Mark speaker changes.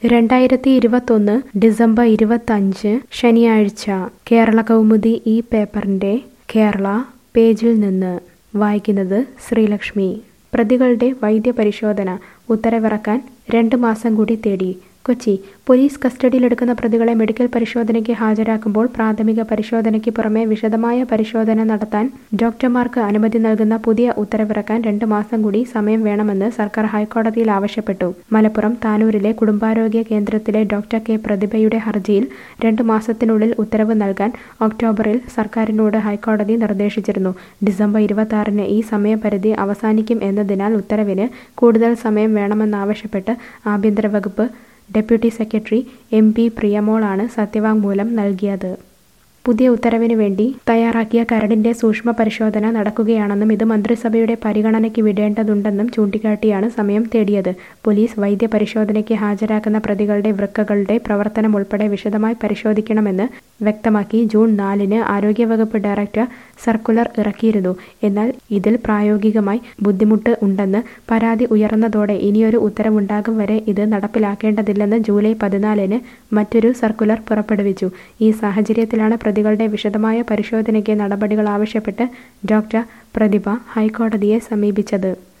Speaker 1: രണ്ടായിരത്തി ഇരുപത്തൊന്ന് ഡിസംബർ ഇരുപത്തഞ്ച് ശനിയാഴ്ച കേരള കൗമുദി ഈ പേപ്പറിന്റെ കേരള പേജിൽ നിന്ന് വായിക്കുന്നത് ശ്രീലക്ഷ്മി പ്രതികളുടെ വൈദ്യപരിശോധന ഉത്തരവിറക്കാൻ രണ്ട് മാസം കൂടി തേടി കൊച്ചി പോലീസ് കസ്റ്റഡിയിലെടുക്കുന്ന പ്രതികളെ മെഡിക്കൽ പരിശോധനയ്ക്ക് ഹാജരാക്കുമ്പോൾ പ്രാഥമിക പരിശോധനയ്ക്ക് പുറമെ വിശദമായ പരിശോധന നടത്താൻ ഡോക്ടർമാർക്ക് അനുമതി നൽകുന്ന പുതിയ ഉത്തരവിറക്കാൻ രണ്ട് മാസം കൂടി സമയം വേണമെന്ന് സർക്കാർ ഹൈക്കോടതിയിൽ ആവശ്യപ്പെട്ടു മലപ്പുറം താനൂരിലെ കുടുംബാരോഗ്യ കേന്ദ്രത്തിലെ ഡോക്ടർ കെ പ്രതിഭയുടെ ഹർജിയിൽ രണ്ട് മാസത്തിനുള്ളിൽ ഉത്തരവ് നൽകാൻ ഒക്ടോബറിൽ സർക്കാരിനോട് ഹൈക്കോടതി നിർദ്ദേശിച്ചിരുന്നു ഡിസംബർ ഇരുപത്തി ആറിന് ഈ സമയപരിധി അവസാനിക്കും എന്നതിനാൽ ഉത്തരവിന് കൂടുതൽ സമയം വേണമെന്നാവശ്യപ്പെട്ട് ആഭ്യന്തര വകുപ്പ് ഡെപ്യൂട്ടി സെക്രട്ടറി എം പി പ്രിയമോളാണ് സത്യവാങ്മൂലം നൽകിയത് പുതിയ ഉത്തരവിന് വേണ്ടി തയ്യാറാക്കിയ കരടിന്റെ സൂക്ഷ്മ പരിശോധന നടക്കുകയാണെന്നും ഇത് മന്ത്രിസഭയുടെ പരിഗണനയ്ക്ക് വിടേണ്ടതുണ്ടെന്നും ചൂണ്ടിക്കാട്ടിയാണ് സമയം തേടിയത് പോലീസ് വൈദ്യ പരിശോധനയ്ക്ക് ഹാജരാക്കുന്ന പ്രതികളുടെ വൃക്കകളുടെ പ്രവർത്തനം ഉൾപ്പെടെ വിശദമായി പരിശോധിക്കണമെന്ന് വ്യക്തമാക്കി ജൂൺ നാലിന് ആരോഗ്യവകുപ്പ് ഡയറക്ടർ സർക്കുലർ ഇറക്കിയിരുന്നു എന്നാൽ ഇതിൽ പ്രായോഗികമായി ബുദ്ധിമുട്ട് ഉണ്ടെന്ന് പരാതി ഉയർന്നതോടെ ഇനിയൊരു ഉത്തരവുണ്ടാകും വരെ ഇത് നടപ്പിലാക്കേണ്ടതില്ലെന്ന് ജൂലൈ പതിനാലിന് മറ്റൊരു സർക്കുലർ പുറപ്പെടുവിച്ചു ഈ സാഹചര്യത്തിലാണ് പ്രതികളുടെ വിശദമായ പരിശോധനയ്ക്ക് നടപടികൾ ആവശ്യപ്പെട്ട് ഡോക്ടർ പ്രതിഭ ഹൈക്കോടതിയെ സമീപിച്ചത്